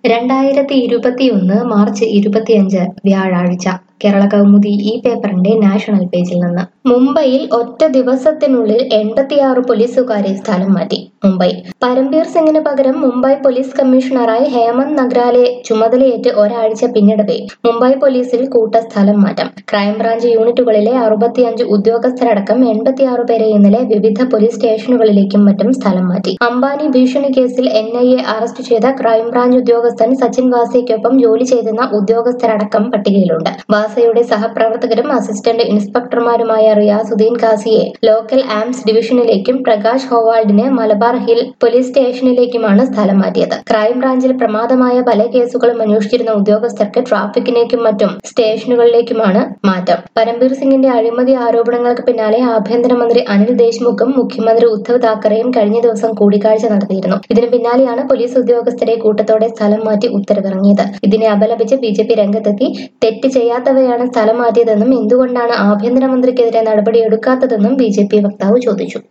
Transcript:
രണ്ടായിരത്തി ഇരുപത്തിയൊന്ന് മാർച്ച് ഇരുപത്തിയഞ്ച് വ്യാഴാഴ്ച കേരള കൗമുദി ഈ പേപ്പറിന്റെ നാഷണൽ പേജിൽ നിന്ന് മുംബൈയിൽ ഒറ്റ ദിവസത്തിനുള്ളിൽ എൺപത്തിയാറ് പോലീസുകാരെ സ്ഥലം മാറ്റി മുംബൈ പരംബീർ സിംഗിന് പകരം മുംബൈ പോലീസ് കമ്മീഷണറായി ഹേമന്ത് നഗ്രാലെ ചുമതലയേറ്റ് ഒരാഴ്ച പിന്നിടവേ മുംബൈ പോലീസിൽ കൂട്ട സ്ഥലം മാറ്റം ക്രൈംബ്രാഞ്ച് യൂണിറ്റുകളിലെ അറുപത്തിയഞ്ച് ഉദ്യോഗസ്ഥരടക്കം എൺപത്തിയാറ് പേരെ ഇന്നലെ വിവിധ പോലീസ് സ്റ്റേഷനുകളിലേക്കും മറ്റും സ്ഥലം മാറ്റി അംബാനി ഭീഷണി കേസിൽ എൻ ഐ എ അറസ്റ്റ് ചെയ്ത ക്രൈംബ്രാഞ്ച് ഉദ്യോഗസ്ഥൻ സച്ചിൻ വാസിയ്ക്കൊപ്പം ജോലി ചെയ്തിരുന്ന ഉദ്യോഗസ്ഥരടക്കം പട്ടികയിലുണ്ട് വാസയുടെ സഹപ്രവർത്തകരും അസിസ്റ്റന്റ് ഇൻസ്പെക്ടർമാരുമായ റിയാസുദ്ദീൻ കാസിയെ ലോക്കൽ ആംസ് ഡിവിഷനിലേക്കും പ്രകാശ് ഹോവാൾഡിനെ മലബാർ ഹിൽ പോലീസ് സ്റ്റേഷനിലേക്കുമാണ് സ്ഥലം മാറ്റിയത് ക്രൈംബ്രാഞ്ചിൽ പ്രമാദമായ പല കേസുകളും അന്വേഷിച്ചിരുന്ന ഉദ്യോഗസ്ഥർക്ക് ട്രാഫിക്കിലേക്കും മറ്റും സ്റ്റേഷനുകളിലേക്കുമാണ് മാറ്റം പരംബീർ സിംഗിന്റെ അഴിമതി ആരോപണങ്ങൾക്ക് പിന്നാലെ ആഭ്യന്തരമന്ത്രി അനിൽ ദേശ്മുഖും മുഖ്യമന്ത്രി ഉദ്ധവ് താക്കറെയും കഴിഞ്ഞ ദിവസം കൂടിക്കാഴ്ച നടത്തിയിരുന്നു ഇതിനു പിന്നാലെയാണ് പോലീസ് ഉദ്യോഗസ്ഥരെ കൂട്ടത്തോടെ സ്ഥലം മാറ്റി ഉത്തരവിറങ്ങിയത് ഇതിനെ അപലപിച്ച് ബി ജെ പി രംഗത്തെത്തി തെറ്റ് ചെയ്യാത്തവരെയാണ് സ്ഥലം മാറ്റിയതെന്നും എന്തുകൊണ്ടാണ് ആഭ്യന്തരമന്ത്രിക്കെതിരെ നടപടിയെടുക്കാത്തതെന്നും ബി ജെ പി വക്താവ് ചോദിച്ചു